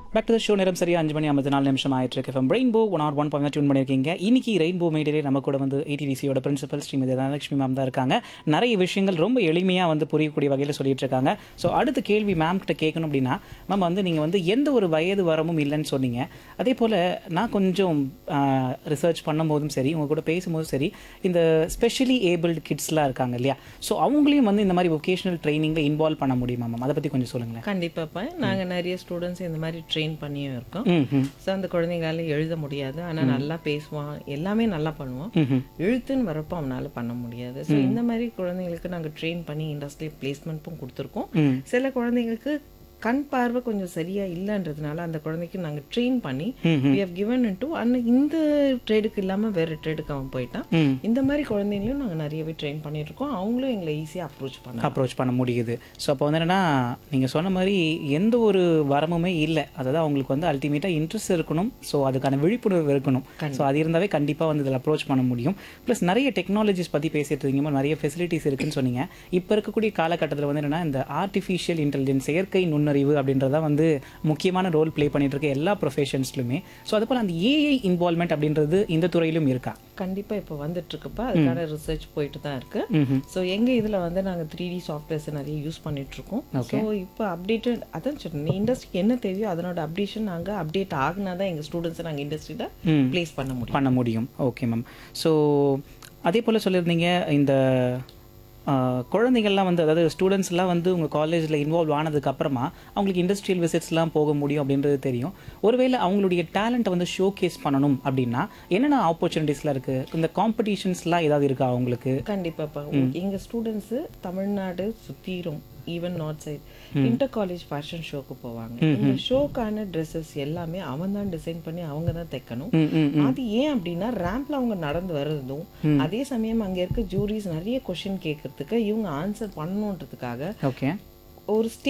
Back to the show நேரம் சரியா அஞ்சு மணி ஐம்பத்தி நாலு நிமிஷம் ஆயிட்டு இருக்கு FM Rainbow one o one point tune பண்ணியிருக்கீங்க இன்னைக்கு ரெயின்போ மீடியிலே நம்ம கூட வந்து ஏடிடிசியோட பிரின்சிபல் ஸ்ரீமதி தனலட்சுமி மேம் தான் இருக்காங்க நிறைய விஷயங்கள் ரொம்ப எளிமையாக வந்து புரியக்கூடிய வகையில் சொல்லிட்டு இருக்காங்க ஸோ அடுத்த கேள்வி மேம் கிட்ட கேட்கணும் அப்படின்னா மேம் வந்து நீங்கள் வந்து எந்த ஒரு வயது வரமும் இல்லைன்னு சொன்னீங்க அதே போல் நான் கொஞ்சம் ரிசர்ச் பண்ணும்போதும் சரி உங்க கூட பேசும்போதும் சரி இந்த ஸ்பெஷலி ஏபிள்டு கிட்ஸ்லாம் இருக்காங்க இல்லையா ஸோ அவங்களையும் வந்து இந்த மாதிரி வொகேஷனல் ட்ரைனிங்கில் இன்வால்வ் பண்ண முடியுமா மேம் அதை பற்றி கொஞ்சம் சொல்லுங்களேன் கண்டிப்பாப்பா நாங்க நிறைய ஸ்டூடெண்ட்ஸ் இந்த மாதிரி ட்ரெயின் பண்ணியும் இருக்கோம் ம் ம் ஸோ அந்த குழந்தைங்களால எழுத முடியாது ஆனா நல்லா பேசுவான் எல்லாமே நல்லா பண்ணுவான் ம்ஹும். எழுத்துன்னு வரப்போ அவனால பண்ண முடியாது ஸோ இந்த மாதிரி குழந்தைங்களுக்கு நாங்க ட்ரெயின் பண்ணி இண்டஸ்ட்ரி பிளேஸ்மெண்ட்டும் கொடுத்துருக்கோம் ம் சில குழந்தைங்களுக்கு கண் பார்வை கொஞ்சம் சரியா இல்லைன்றதுனால அந்த குழந்தைக்கு நாங்க ட்ரெயின் பண்ணி we have given into and இந்த ட்ரேடுக்கு இல்லாம வேற ட்ரேடுக்கு அவன் போயிட்டான் ம் இந்த மாதிரி குழந்தைங்களையும் நாங்க நிறையவே ட்ரெயின் பண்ணிட்டு இருக்கோம் அவங்களும் எங்களை ஈஸியா அப்ரோச் பண்ணலாம் அப்ரோச் பண்ண முடியுது ஸோ அப்போ வந்து என்னன்னா நீங்கள் சொன்ன மாதிரி எந்த ஒரு வரமுமே இல்லை அதாவது அவங்களுக்கு வந்து அல்டிமேட்டாக இன்ட்ரெஸ்ட் இருக்கணும் ஸோ அதுக்கான விழிப்புணர்வு இருக்கணும் ஸோ அது இருந்தாவே கண்டிப்பாக வந்து இதில் அப்ரோச் பண்ண முடியும் ப்ளஸ் நிறைய டெக்னாலஜிஸ் பற்றி பேசிட்டு இருக்கீங்க நிறைய ஃபெசிலிட்டிஸ் இருக்குன்னு சொன்னீங்க இப்போ இருக்கக்கூடிய காலகட்டத்தில் வந்து என்னன்னா இந்த ஆர்டிஃபிஷியல் இன்டெலிஜென்ஸ் செயற்கை நுண்ணறிவு அப்படின்றத வந்து முக்கியமான ரோல் ப்ளே பண்ணிட்டு இருக்க எல்லா ப்ரொஃபஷன்ஸ்லுமே ஸோ அது போல் அந்த ஏஐ இன்வால்மெண்ட் அப்படின்றது இந்த துறையிலும் இருக்கா கண்டிப்பா இப்போ வந்துட்டு இருக்குப்பா அதுக்கான ரிசர்ச் போயிட்டு தான் இருக்கு ம்ஹும். ஸோ எங்க இதுல வந்து நாங்க த்ரீ டி சாஃப்ட்வேர்ஸ் நிறைய யூஸ் பண்ணிட்டு இருக்கோம் ஸோ இப்போ அப்டேட்டட் அதான் சொன்னேன் இண்டஸ்ட்ரிக்கு என்ன தேவையோ அதனோட அப்டேஷன் நாங்க அப்டேட் ஆகுனா தான் எங்க ஸ்டூடெண்ட்ஸை நாங்க இண்டஸ்ட்ரியில ம். பிளேஸ் பண்ண முடியும் பண்ண முடியும் ஓகே மேம் ஸோ அதே போல் சொல்லியிருந்தீங்க இந்த ஆஹ், குழந்தைகள்லாம் வந்து அதாவது ஸ்டூடெண்ட்ஸ்லாம் வந்து உங்கள் காலேஜில் இன்வால்வ் ஆனதுக்கு அப்புறமா அவங்களுக்கு இண்டஸ்ட்ரியல் விசிட்ஸ்லாம் போக முடியும் அப்படின்றது தெரியும் ஒருவேளை அவங்களுடைய டேலண்ட்டை வந்து ஷோ கேஸ் பண்ணணும் அப்படின்னா என்னென்ன ஆப்பர்ச்சுனிட்டிஸ்லாம் இருக்குது இந்த காம்படிஷன்ஸ்லாம் ஏதாவது இருக்கா அவங்களுக்கு கண்டிப்பாப்பா எங்க ஸ்டூடெண்ட்ஸ் தமிழ்நாடு சுத்திரும் even north side inter college fashion ஷோக்கு போவாங்க இந்த ஷோக்கான ட்ரெஸ்ஸஸ் எல்லாமே அவன் தான் டிசைன் பண்ணி அவங்க தான் தைக்கணும் ம் ம் அது ஏன் அப்படின்னா ரேம்ப்ல அவங்க நடந்து வர்றதும் அதே சமயம் அங்க இருக்க ஜூரிஸ் நிறைய கொஸ்டின் கேட்கறதுக்கு இவங்க ஆன்சர் பண்ணணுன்றதுக்காக ஓகே ஒரு ஸ்டே